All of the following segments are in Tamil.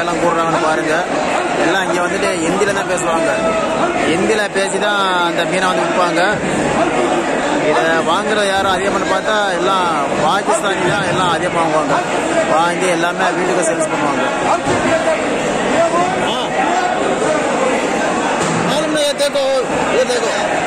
ஏலம் கூடுறாங்கன்னு பாருங்க எல்லாம் இங்கே வந்துட்டு ஹிந்தியில் தான் பேசுவாங்க ஹிந்தியில் பேசி தான் அந்த மீனை வந்து விற்பாங்க இதை வாங்குறது யாரும் அதிகமாக பார்த்தா எல்லாம் பாகிஸ்தானி தான் எல்லாம் அதிகமாக வாங்குவாங்க வாங்கி எல்லாமே வீட்டுக்கு சேல்ஸ் பண்ணுவாங்க हाँ। मालूम नहीं है देखो ये देखो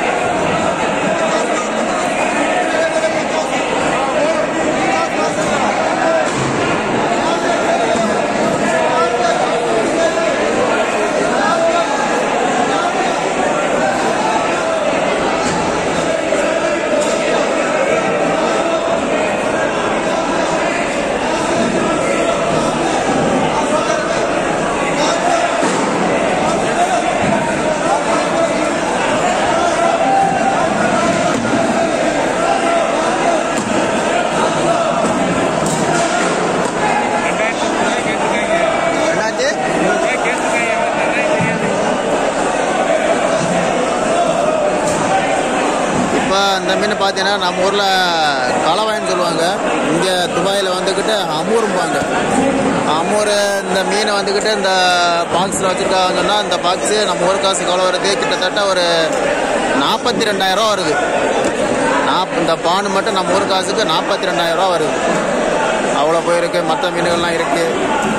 என்னாச்சு இப்போ இந்த மீன் பார்த்தீங்கன்னா நம்ம ஊரில் கலவாயின்னு சொல்லுவாங்க இங்கே துபாயில் வந்துக்கிட்டு அமூரும்பாங்க அமூர் இந்த மீனை வந்துக்கிட்டு இந்த பாக்ஸில் வச்சுருக்காங்கன்னு சொன்னால் இந்த பாக்ஸு நம்ம ஊர் காசு எவ்வளோ வருது கிட்டத்தட்ட ஒரு நாற்பத்தி ரெண்டாயிரம் வருது நாப் இந்த பானு மட்டும் நம்ம ஊர் காசுக்கு நாற்பத்தி ரெண்டாயிரம் ரூபா வருது அவ்வளோ போயிருக்கு மற்ற மீன்கள்லாம் இருக்குது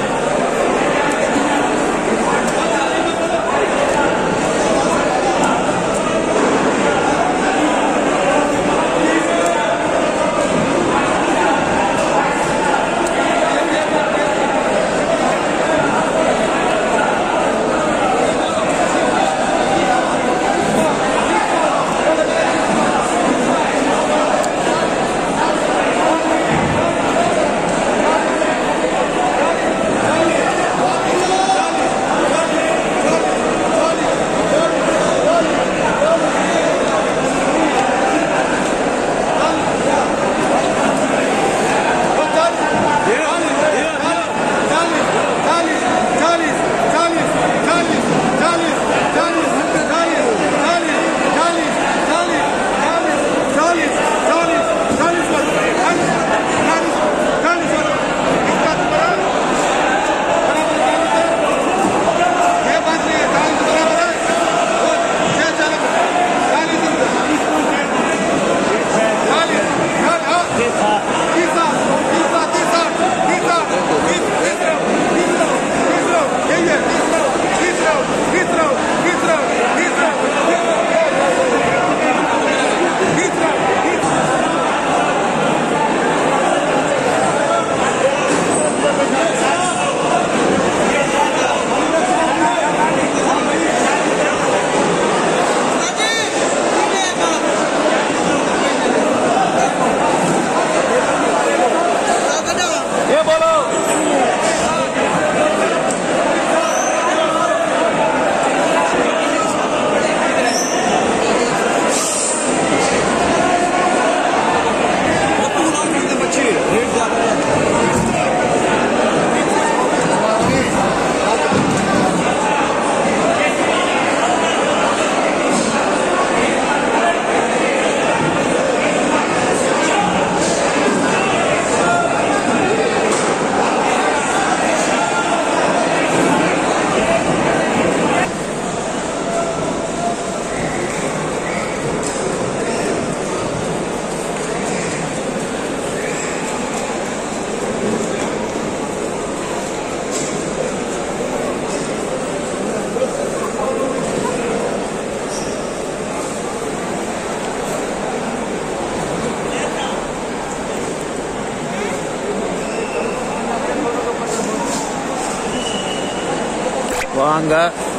வாங்க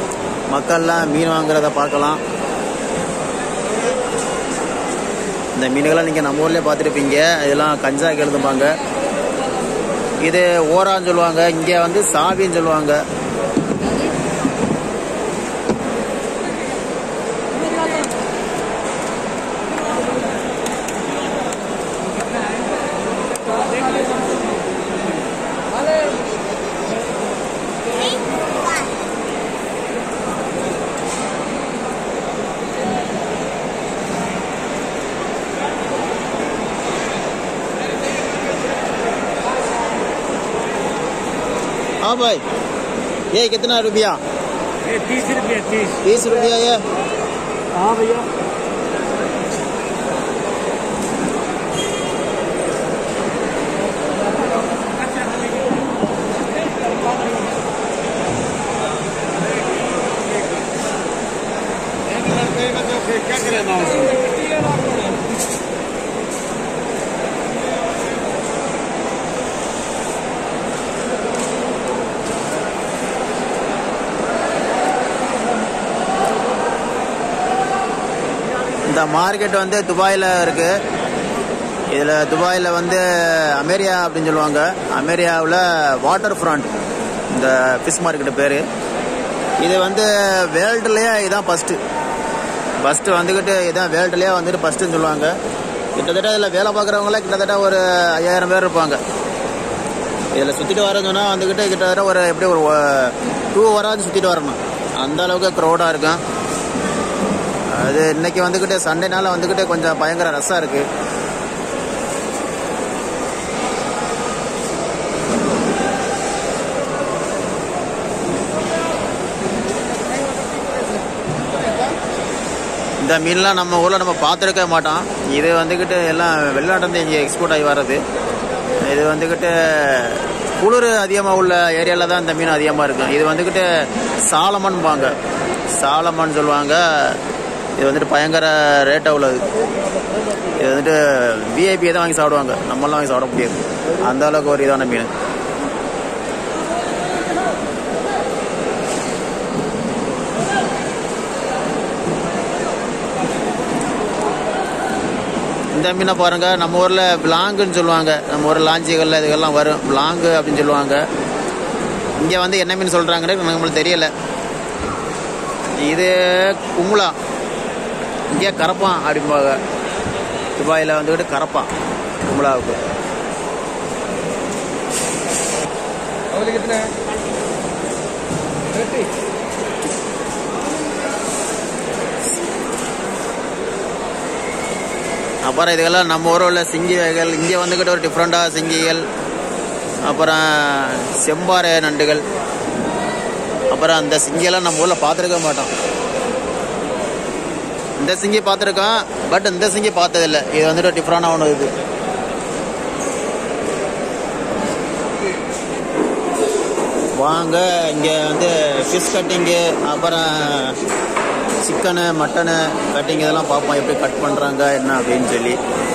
மக்கள்லாம் மீன் வாங்குறத பார்க்கலாம் இந்த மீன்கள்லாம் நீங்கள் நம்ம ஊர்லேயே பார்த்துருப்பீங்க இதெல்லாம் கஞ்சாக்கு எழுதுப்பாங்க இது ஓரான்னு சொல்லுவாங்க இங்கே வந்து சாவின்னு சொல்லுவாங்க हाँ भाई ये कितना रुपया ये तीस रुपये तीस तीस रुपया ये हाँ भैया क्या करें ना இந்த மார்க்கெட் வந்து துபாயில் இருக்கு இதில் துபாயில் வந்து அமெரியா அப்படின்னு சொல்லுவாங்க அமெரியாவில் வாட்டர் ஃப்ரண்ட் இந்த ஃபிஷ் மார்க்கெட் பேர் இது வந்து வேர்ல்டுலேயே இதான் ஃபஸ்ட்டு ஃபஸ்ட்டு வந்துக்கிட்டு இதான் வேர்ல்டுலேயே வந்துட்டு ஃபஸ்ட்டுன்னு சொல்லுவாங்க கிட்டத்தட்ட இதில் வேலை பார்க்குறவங்களே கிட்டத்தட்ட ஒரு ஐயாயிரம் பேர் இருப்பாங்க இதில் சுற்றிட்டு வரேன்னு சொன்னால் வந்துக்கிட்டு கிட்டத்தட்ட ஒரு எப்படி ஒரு டூ ஹவராவது சுற்றிட்டு வரணும் அந்த அளவுக்கு க்ரௌடாக இருக்கும் அது இன்னைக்கு வந்துக்கிட்டு சண்டேனால வந்துக்கிட்டு கொஞ்சம் பயங்கர ரஷ்ஷாக இருக்கு இந்த மீன்லாம் நம்ம ஊரில் நம்ம பார்த்துருக்க மாட்டோம் இது வந்துக்கிட்டு எல்லாம் வெளிநாட்டிலேருந்து இங்கே எக்ஸ்போர்ட் ஆகி வர்றது இது வந்துக்கிட்டு குளிர் அதிகமாக உள்ள ஏரியாவில் தான் இந்த மீன் அதிகமாக இருக்கும் இது வந்துக்கிட்டு சாலமன்பாங்க சாலமன் சொல்லுவாங்க இது வந்துட்டு பயங்கர ரேட்டாக உள்ளது இது வந்துட்டு விஐபியை தான் வாங்கி சாப்பிடுவாங்க நம்மளாம் வாங்கி சாப்பிட முடியாது அந்த அளவுக்கு ஒரு இதான மீன் இந்த மீனை பாருங்க நம்ம ஊரில் பிளாங்குன்னு சொல்லுவாங்க நம்ம ஊரில் லாஞ்சிகளில் இதுக்கெல்லாம் வரும் பிளாங்கு அப்படின்னு சொல்லுவாங்க இங்கே வந்து என்ன மீன் சொல்கிறாங்கன்னு நம்மளுக்கு தெரியல இது குமுலா இங்கே கரப்பான் அப்படிம்பாங்க துபாயில் வந்துக்கிட்டு கரப்பான் குமுலாவுக்கு और कितने हैं थर्टी அப்புறம் இதுக்கெல்லாம் நம்ம ஊரில் உள்ள சிங்கி வகைகள் இங்கே வந்துக்கிட்டு ஒரு டிஃப்ரெண்ட்டாக சிங்கிகள் அப்புறம் செம்பாறை நண்டுகள் அப்புறம் அந்த சிங்கியெல்லாம் நம்ம ஊரில் பார்த்துருக்க மாட்டோம் இந்த சிங்கி பார்த்துருக்கோம் பட் இந்த சிங்கி பார்த்ததில்ல இது வந்துட்டு டிஃப்ரெண்டாக ஒன்று இது வாங்க இங்கே வந்து ஃபிஷ் கட்டிங்கு அப்புறம் சிக்கனு மட்டனு கட்டிங் இதெல்லாம் பார்ப்போம் எப்படி கட் பண்ணுறாங்க என்ன அப்படின்னு சொல்லி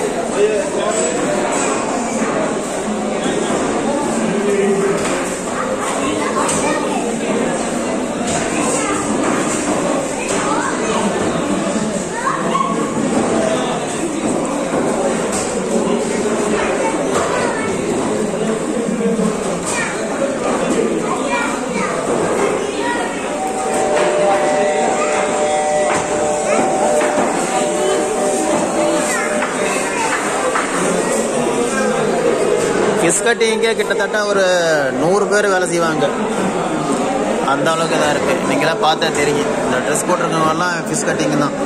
ஃபிஷ் கட்டிங்கே கிட்டத்தட்ட ஒரு நூறு பேர் வேலை செய்வாங்க அந்த அளவுக்கு தான் இருக்குது நீங்களாம் பார்த்தா தெரியும் இந்த ட்ரெஸ் போட்டிருக்கவங்கலாம் ஃபிஷ் கட்டிங் தான்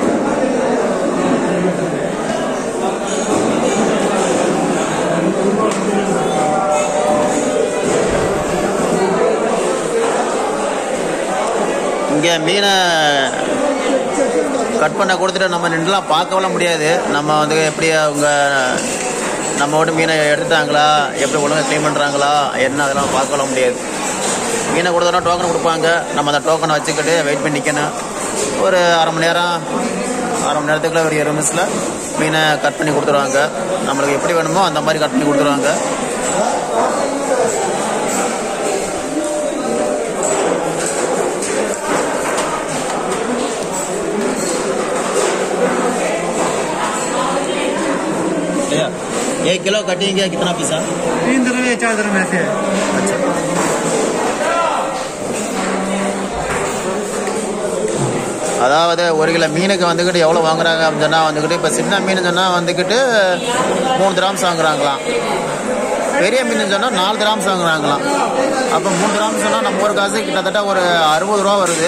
இங்கே மீனை கட் பண்ண கொடுத்துட்டு நம்ம நின்றுலாம் பார்க்கலாம் முடியாது நம்ம வந்து எப்படி அவங்க நம்ம விட்டு மீனை எடுத்தாங்களா எப்படி ஒழுங்காக க்ளீன் பண்ணுறாங்களா என்ன அதெல்லாம் பார்க்கலாம் முடியாது மீனை கொடுத்தோன்னா டோக்கன் கொடுப்பாங்க நம்ம அந்த டோக்கனை வச்சுக்கிட்டு வெயிட் பண்ணி நிற்கணும் ஒரு அரை மணி நேரம் அரை மணி நேரத்துக்குள்ள ஒரு இருபது நிமிஷத்தில் மீனை கட் பண்ணி கொடுத்துருவாங்க நம்மளுக்கு எப்படி வேணுமோ அந்த மாதிரி கட் பண்ணி கொடுத்துருவாங்க भैया एक किलो कटिंग का कितना पीसा तीन दर में चार दर में से अच्छा அதாவது ஒரு கிலோ மீனுக்கு வந்துக்கிட்டு எவ்வளோ வாங்குறாங்க அப்படின்னு சொன்னால் வந்துக்கிட்டு இப்போ சின்ன மீன் சொன்னால் வந்துக்கிட்டு மூணு கிராம்ஸ் வாங்குறாங்களாம் பெரிய மீன் சொன்னால் நாலு கிராம்ஸ் வாங்குறாங்களாம் அப்போ மூணு கிராம்ஸ் சொன்னால் நம்ம ஒரு காசு கிட்டத்தட்ட ஒரு அறுபது ரூபா வருது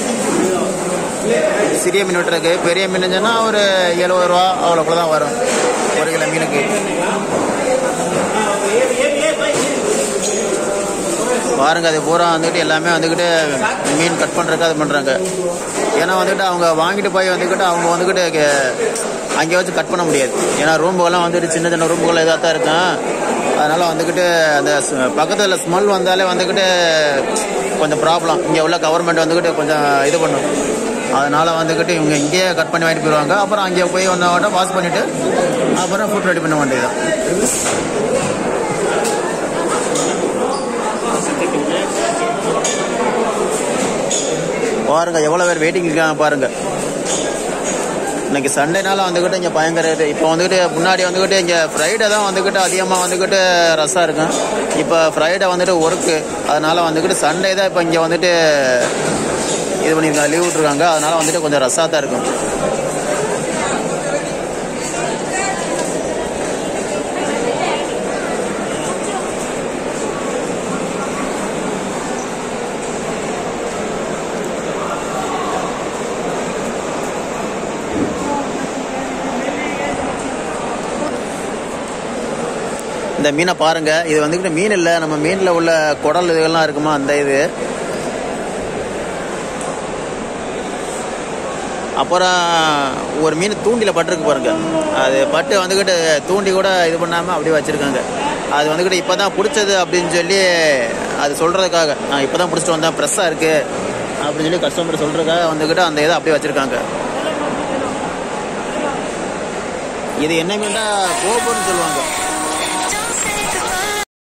சிறிய மீன் விட்டுருக்கு பெரிய மீன் சொன்னால் ஒரு எழுபது ரூபா அவ்வளோக்குள்ள தான் வரும் ஒரு கிலோ மீனுக்கு பாருங்க அது பூரா வந்துக்கிட்டு எல்லாமே வந்துக்கிட்டு மீன் கட் பண்ணுறதுக்கு அது பண்ணுறாங்க ஏன்னா வந்துக்கிட்டு அவங்க வாங்கிட்டு போய் வந்துக்கிட்டு அவங்க வந்துக்கிட்டு கே- அங்கே வச்சு கட் பண்ண முடியாது ஏன்னா ரூம்புகள்லாம் வந்துட்டு சின்ன சின்ன ரூம்புகள் இதாக தான் இருக்கும் அதனால வந்துக்கிட்டு அந்த பக்கத்தில் ஸ்மெல் வந்தாலே வந்துக்கிட்டு கொஞ்சம் ப்ராப்ளம் இங்கே உள்ள கவர்மெண்ட் வந்துக்கிட்டு கொஞ்சம் இது பண்ணும் அதனால வந்துக்கிட்டு இவங்க இங்கேயே கட் பண்ணி வாங்கிட்டு போயிடுவாங்க அப்புறம் அங்கே போய் ஒன்றா வாஷ் பண்ணிவிட்டு அப்புறம் ஃபுட் ரெடி பண்ண வேண்டியதுதான் பாருங்க எவ்வளோ பேர் வெயிட்டிங் இருக்காங்க பாருங்க இன்னைக்கு சண்டேனால வந்துக்கிட்டு இங்கே பயங்கர இது இப்போ வந்துக்கிட்டு முன்னாடி வந்துக்கிட்டு இங்கே ஃப்ரைடே தான் வந்துக்கிட்டு அதிகமாக வந்துக்கிட்டு ரஷ்ஷாக இருக்கும் இப்போ ஃப்ரைடே வந்துட்டு ஒர்க்கு அதனால வந்துக்கிட்டு சண்டே தான் இப்போ இங்கே வந்துட்டு இது பண்ணியிருக்காங்க லீவ் விட்ருக்காங்க அதனால வந்துட்டு கொஞ்சம் ரஷ்ஷாக தான் இருக்கும் இந்த மீனை பாருங்க இது வந்துக்கிட்டு மீன் இல்லை நம்ம மீனில் உள்ள குடல் இதுகள்லாம் இருக்குமா அந்த இது அப்புறம் ஒரு மீன் தூண்டில பட்டிருக்கு பாருங்க அது பட்டு வந்துக்கிட்டு தூண்டி கூட இது பண்ணாமல் அப்படியே வச்சுருக்காங்க அது வந்துக்கிட்டு இப்போ தான் பிடிச்சது அப்படின்னு சொல்லி அது சொல்கிறதுக்காக நான் இப்போ தான் பிடிச்சிட்டு வந்தேன் ஃப்ரெஷ்ஷாக இருக்குது அப்படின்னு சொல்லி கஸ்டமர் சொல்கிறதுக்காக வந்துக்கிட்டு அந்த இதை அப்படியே வச்சுருக்காங்க இது என்ன மீன்டா கோபுரம்னு சொல்லுவாங்க